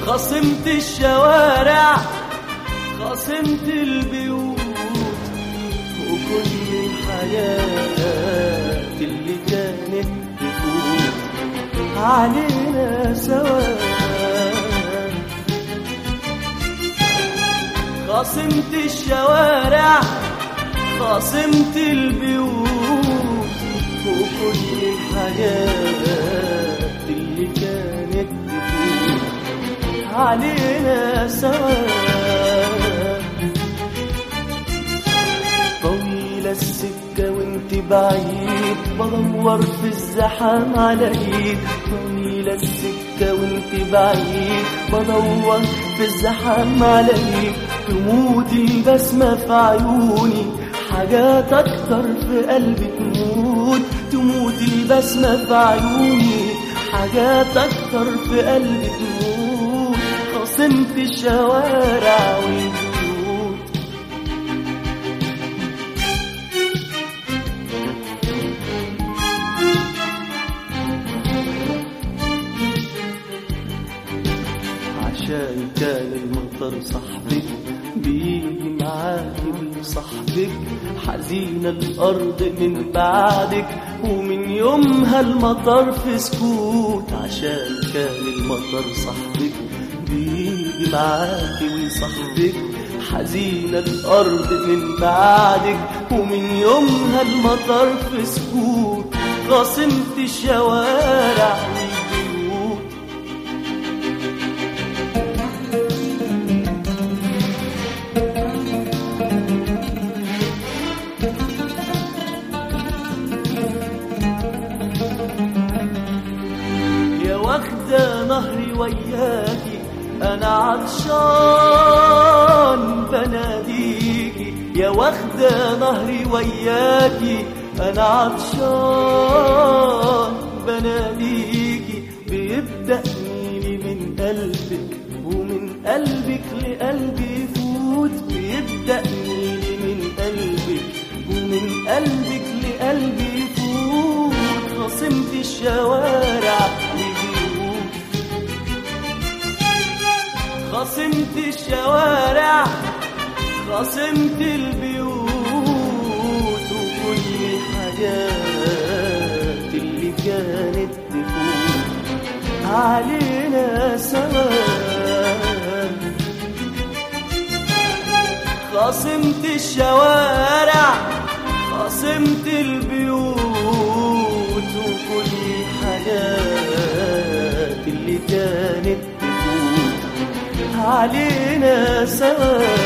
خصمت الشوارع خصمت البيوت وكل الحياة اللي كانت تفوت علينا سوا خصمت الشوارع خصمت البيوت وكل الحاجات اللي كانت تفوت علينا سوا طويلة السكة وانت بعيد بدور في الزحام على ايد طويلة السكة وانت بعيد بدور في الزحام على ايد تموت البسمة في عيوني حاجات أكتر في قلبي تموت تموت البسمة في عيوني حاجات أكتر في قلبي تموت خصمت الشوارع والبيوت عشان كان المطر صاحبك بيجي معاكي وصاحبك حزينة الأرض من بعدك ومن يومها المطر في سكوت عشان كان المطر صاحبك بيجي معاكي وصاحبك حزينة الأرض من بعدك ومن يومها المطر في سكوت خصمت الشوارع والبيوت يا واخدة نهري وياكي أنا عطشان بناديكي يا واخدة نهري وياكي أنا عطشان بناديكي بيبدأ ميلي من قلبك ومن قلبك لقلبي يفوت بيبدأ ميلي من قلبك ومن قلبك لقلبي يفوت خصمت الشوارع والبيوت خصمت الشوارع خصمت البيوت وكل الحاجات اللي كانت تفوت علينا سوا خصمت الشوارع خصمت البيوت وكل الحاجات اللي كانت تفوت علينا سوا